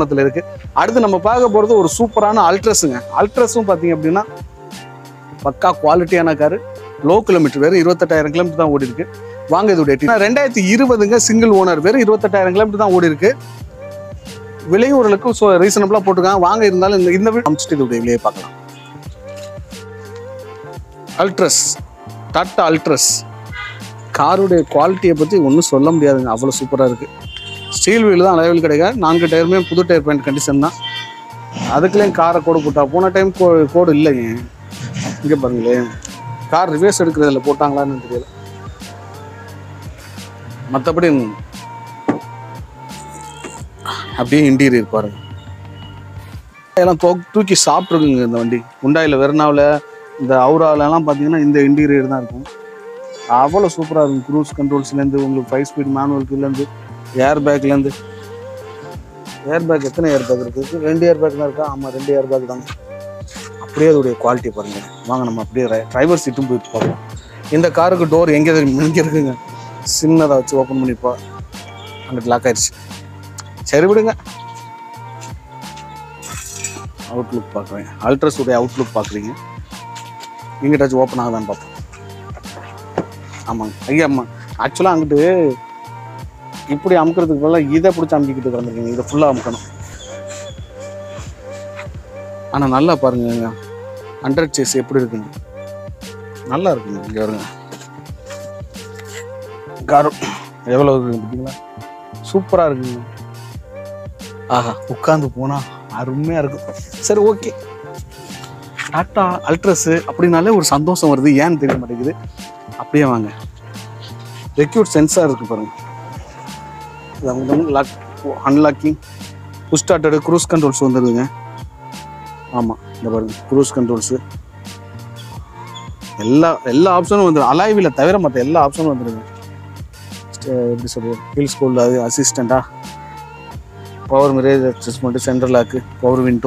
பக்கத்துல இருக்கு அடுத்து நம்ம பார்க்க போறது ஒரு சூப்பரான அல்ட்ரஸுங்க அல்ட்ரஸும் பார்த்தீங்க அப்படின்னா பக்கா குவாலிட்டியான காரு லோ கிலோமீட்டர் வெறும் இருபத்தெட்டாயிரம் கிலோமீட்டர் தான் ஓடி இருக்கு வாங்க இதோட டீ- ரெண்டாயிரத்தி இருபதுங்க சிங்கிள் ஓனர் வெறும் இருபத்தெட்டாயிரம் கிலோமீட்டர் தான் ஓடி இருக்கு விலையும் ஓரளவுக்கு ஸோ ரீசனபிளாக போட்டிருக்காங்க வாங்க இருந்தாலும் இந்த இந்த வீடு அமைச்சிட்டு இதோட விலையை பார்க்கலாம் அல்ட்ரஸ் டாட்டா அல்ட்ரஸ் காருடைய குவாலிட்டியை பற்றி ஒன்றும் சொல்ல முடியாதுங்க அவ்வளோ சூப்பராக இருக்குது ஸ்டீல் வீல் தான் அளவில் கிடைக்காது நான்கு டயருமே புது டயர் பேண்ட் கண்டிஷன் தான் அதுக்குள்ளேயும் காரை கோடு போட்டா போன டைம் கோ கோடு இல்லைங்க இங்கே பாருங்களேன் கார் ரிவர்ஸ் எடுக்கிறதுல போட்டாங்களான்னு தெரியல மற்றபடி அப்படியே இன்டீரியர் பாருங்க எல்லாம் தூ தூக்கி சாப்பிட்ருக்குங்க இந்த வண்டி உண்டாயில் வெர்னாவில் இந்த அவுராலெல்லாம் பார்த்தீங்கன்னா இந்த இன்டீரியர் தான் இருக்கும் அவ்வளோ சூப்பராக இருக்கும் க்ரூஸ் கண்ட்ரோல்ஸ்லேருந்து உங்களுக்கு ஃபைவ் ஸ்பீட் மேனுவல்குலேருந்து ஏர் பேக்லேருந்து ஏர் பேக் எத்தனை ஏர் பேக் இருக்குது ரெண்டு ஏர் பேக் தான் இருக்கா ஆமாம் ரெண்டு ஏர் பேக் தாங்க அப்படியே அதோடைய குவாலிட்டி பாருங்க வாங்க நம்ம அப்படியே டிரைவர் சீட்டும் போயிட்டு பார்க்கலாம் இந்த காருக்கு டோர் எங்கே தெரியும் இங்கே இருக்குங்க சின்னதாக வச்சு ஓப்பன் பண்ணிப்பா அங்கிட்டு லாக் ஆயிடுச்சு சரி விடுங்க அவுட்லுக் பார்க்குறேன் அல்ட்ரஸ் உடைய அவுட்லுக் பார்க்குறீங்க எங்கிட்டாச்சும் ஓப்பன் ஆகுதான்னு பார்ப்போம் ஆமாங்க ஐயா ஆமாம் ஆக்சுவலாக அங்கிட்டு இப்படி அமுக்கிறதுக்கு பதிலாக இதை பிடிச்சி அமுக்கிக்கிட்டு வந்துருக்கீங்க இதை ஃபுல்லாக அமுக்கணும் ஆனால் நல்லா பாருங்க ஹண்ட்ரட் சேஸ் எப்படி இருக்குங்க நல்லா இருக்குங்க இங்கே வருங்க கார் எவ்வளோ இருக்குங்க பார்த்தீங்களா சூப்பராக இருக்குங்க ஆஹா உட்காந்து போனால் அருமையாக இருக்கும் சரி ஓகே டாட்டா அல்ட்ரஸு அப்படின்னாலே ஒரு சந்தோஷம் வருது ஏன்னு தெரிய மாட்டேங்குது அப்படியே வாங்க ரெக்யூட் சென்சார் இருக்கு பாருங்க lock unlocking push started cruise controls வந்துடுதுங்க ஆமாம் இந்த பாருங்க க்ரூஸ் கண்ட்ரோல்ஸு எல்லா எல்லா ஆப்ஷனும் வந்துடும் அலாய்வில் தவிர மற்ற எல்லா ஆப்ஷனும் வந்துடுங்க ஸ்டே- எப்படி சொல்றது ஹில் ஸ்கூலில் அது அசிஸ்டண்ட்டா பவர் மிரேஜ் adjustment central lock power window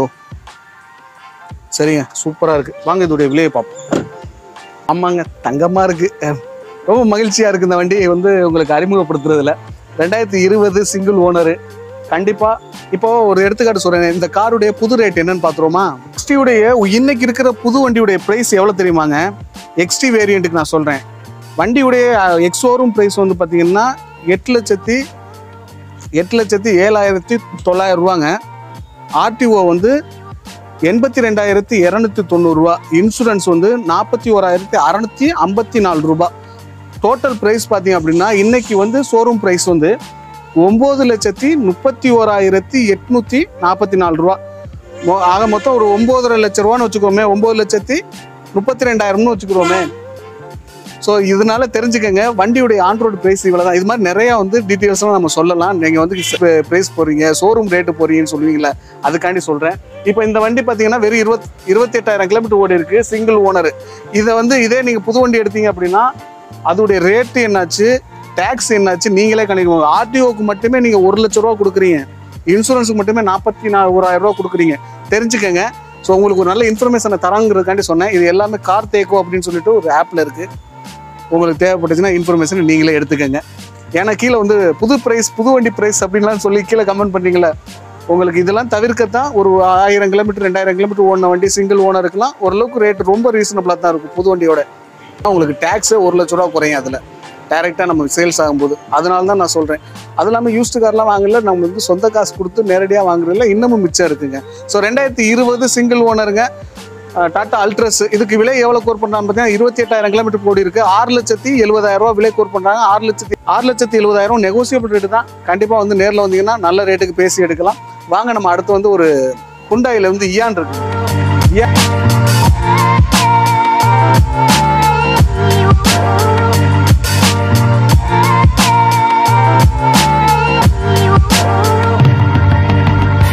சரிங்க சூப்பராக இருக்குது வாங்க இதோடைய விலையை பார்ப்போம் ஆமாங்க தங்கமாக இருக்குது ரொம்ப மகிழ்ச்சியாக இருக்குது இந்த வண்டி வந்து உங்களுக்கு அறிமுகப்படுத்துறதுல ரெண்டாயிரத்தி இருபது சிங்கிள் ஓனரு கண்டிப்பாக இப்போ ஒரு எடுத்துக்காட்டு சொல்கிறேன் இந்த காருடைய புது ரேட் என்னன்னு பார்த்துருவோமா எக்ஸ்டியுடைய இன்னைக்கு இருக்கிற புது வண்டியுடைய ப்ரைஸ் எவ்வளோ தெரியுமாங்க எக்ஸ்டி வேரியண்ட்டுக்கு நான் சொல்கிறேன் வண்டியுடைய எக்ஸ் ஷோரூம் ப்ரைஸ் வந்து பார்த்தீங்கன்னா எட்டு லட்சத்தி எட்டு லட்சத்தி ஏழாயிரத்தி தொள்ளாயிரம் ரூபாங்க ஆர்டிஓ வந்து எண்பத்தி ரெண்டாயிரத்தி இரநூத்தி தொண்ணூறுரூவா இன்சூரன்ஸ் வந்து நாற்பத்தி ஓராயிரத்தி அறநூத்தி ஐம்பத்தி நாலு ரூபாய் டோட்டல் ப்ரைஸ் பார்த்தீங்க அப்படின்னா இன்னைக்கு வந்து ஷோரூம் ப்ரைஸ் வந்து ஒம்பது லட்சத்தி முப்பத்தி ஓராயிரத்தி எட்நூத்தி நாற்பத்தி நாலு ரூபா மொ- ஆக மொத்தம் ஒரு ஒம்பதரை லட்ச ரூபான்னு வச்சுக்கோமே ஒம்பது லட்சத்தி முப்பத்தி ரெண்டாயிரம்னு வச்சுக்கிறோமே ஸோ இதனால தெரிஞ்சுக்கங்க வண்டியுடைய ஆன்ரோடு ப்ரைஸ் இவ்வளோ தான் இது மாதிரி நிறையா வந்து டீட்டெயில்ஸ்லாம் நம்ம சொல்லலாம் நீங்கள் வந்து ப்ரைஸ் போகிறீங்க ஷோரூம் ரேட்டு போகிறீங்கன்னு சொல்லுவீங்களே அதுக்காண்டி சொல்கிறேன் இப்போ இந்த வண்டி பார்த்தீங்கன்னா வெறும் இருபத் இருபத்தெட்டாயிரம் கிலோமீட்டர் ஓடி இருக்கு சிங்கிள் ஓனர் இதை வந்து இதே நீங்கள் புது வண்டி எடுத்தீங்க அப்படின்னா அதோடைய ரேட்டு என்னாச்சு டேக்ஸ் என்னாச்சு நீங்களே கணிக்கணும் ஆர்டிஓக்கு மட்டுமே நீங்கள் ஒரு லட்ச ரூபா கொடுக்குறீங்க இன்சூரன்ஸுக்கு மட்டுமே நாற்பத்தி நா ஓராயிரம் ரூபா கொடுக்குறீங்க தெரிஞ்சுக்கங்க ஸோ உங்களுக்கு ஒரு நல்ல இன்ஃபர்மேஷனை தராங்கிறதுக்காண்டி சொன்னேன் இது எல்லாமே கார் தேக்கோ அப்படின்னு சொல்லிட்டு ஒரு ஆப்பில் இருக்குது உங்களுக்கு தேவைப்பட்டுச்சுன்னா இன்ஃபர்மேஷன் நீங்களே எடுத்துக்கங்க ஏன்னா கீழே வந்து புது ப்ரைஸ் புது வண்டி ப்ரைஸ் அப்படின்லாம் சொல்லி கீழே கமெண்ட் பண்ணீங்களே உங்களுக்கு இதெல்லாம் தவிர்க்கத்தான் ஒரு ஆயிரம் கிலோமீட்டர் ரெண்டாயிரம் கிலோமீட்டர் ஓடின வண்டி சிங்கிள் ஓனருக்குலாம் ஓரளவுக்கு ரேட் ரொம்ப ரீசனபிளாக தான் இருக்கும் புது வண்டியோட உங்களுக்கு டேக்ஸு ஒரு லட்ச ரூபா குறையும் அதில் டைரெக்டாக நம்ம சேல்ஸ் ஆகும்போது அதனால தான் நான் சொல்கிறேன் அது இல்லாமல் யூஸ்டு கார்லாம் வாங்கல நம்ம வந்து சொந்த காசு கொடுத்து நேரடியாக வாங்குறதுல இன்னமும் மிச்சம் இருக்குங்க ஸோ ரெண்டாயிரத்தி இருபது சிங்கிள் ஓனருங்க டாடா அல்ட்ரஸ் இதுக்கு விலை எவ்வளோ கோர் பண்ணுறாங்க பார்த்தீங்கன்னா இருபத்தி எட்டாயிரம் கிலோமீட்டர் போடி இருக்கு ஆறு லட்சத்தி எழுபதாயிரம் ரூபா விலை கோர் பண்ணுறாங்க ஆறு லட்சத்தி ஆறு லட்சத்தி எழுபதாயிரம் நெகோசியபிள் ரேட்டு தான் கண்டிப்பாக வந்து நேரில் வந்தீங்கன்னா நல்ல ரேட்டுக்கு பேசி எடுக்கலாம் வாங்க நம்ம அடுத்து வந்து ஒரு குண்டாயில வந்து இயான் இருக்கு இயான்